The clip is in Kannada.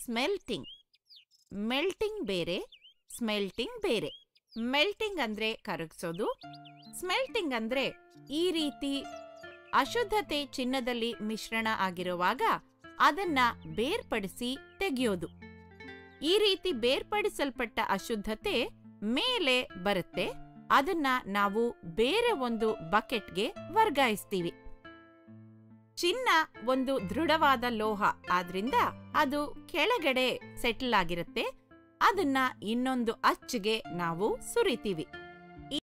ಸ್ಮೆಲ್ಟಿಂಗ್ ಮೆಲ್ಟಿಂಗ್ ಬೇರೆ ಸ್ಮೆಲ್ಟಿಂಗ್ ಬೇರೆ ಮೆಲ್ಟಿಂಗ್ ಅಂದ್ರೆ ಕರಗಿಸೋದು ಸ್ಮೆಲ್ಟಿಂಗ್ ಅಂದ್ರೆ ಈ ರೀತಿ ಅಶುದ್ಧತೆ ಚಿನ್ನದಲ್ಲಿ ಮಿಶ್ರಣ ಆಗಿರುವಾಗ ಅದನ್ನ ಬೇರ್ಪಡಿಸಿ ತೆಗೆಯೋದು ಈ ರೀತಿ ಬೇರ್ಪಡಿಸಲ್ಪಟ್ಟ ಅಶುದ್ಧತೆ ಮೇಲೆ ಬರುತ್ತೆ ಅದನ್ನ ನಾವು ಬೇರೆ ಒಂದು ಬಕೆಟ್ಗೆ ವರ್ಗಾಯಿಸ್ತೀವಿ ಚಿನ್ನ ಒಂದು ದೃಢವಾದ ಲೋಹ ಆದ್ರಿಂದ ಅದು ಕೆಳಗಡೆ ಸೆಟಲ್ ಆಗಿರುತ್ತೆ ಅದನ್ನ ಇನ್ನೊಂದು ಅಚ್ಚಿಗೆ ನಾವು ಸುರಿತೀವಿ